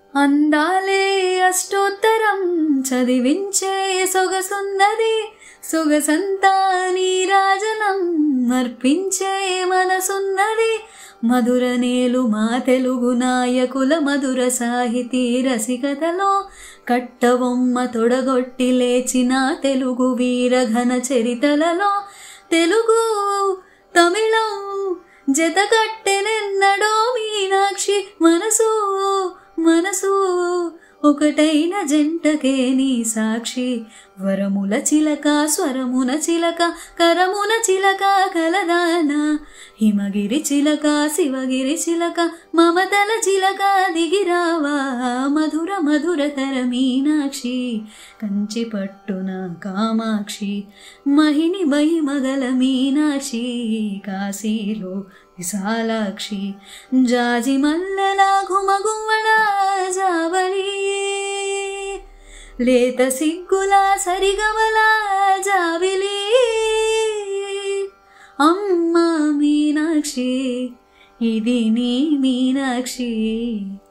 అందాలే అష్టోత్తరం చదివించే సొగసున్నది సొగసంతా నీరాజనం అర్పించే మనసున్నది మధుర నేలు మా తెలుగు నాయకుల మధుర సాహితీ రసికతలో కట్టబొమ్మ తొడగొట్టి లేచిన తెలుగు వీరఘన చరితలలో తెలుగు తమిళం జతకట్టెనెన్నడో మీనాక్షి మనసు మనసు ఒకటైన జంటకే నీ సాక్షి వరముల చిలక స్వరమున చిలక కరమున చిలక కలదాన హిమగిరి చిలక శివగిరి చిలక మమతల చిలక దిగిరావా మధుర మధురతర మీనాక్షి కంచి పట్టున కామాక్షి మహిని మహిమగల మీనాక్షి కాశీలో విశాలాక్షి జాజి మల్లెల ఘుమగుమ్మడ జావళి లేత సిగ్గుల సరిగమల జావిలి అమ్మ మీనాక్షి ఇది నీ మీనాక్షి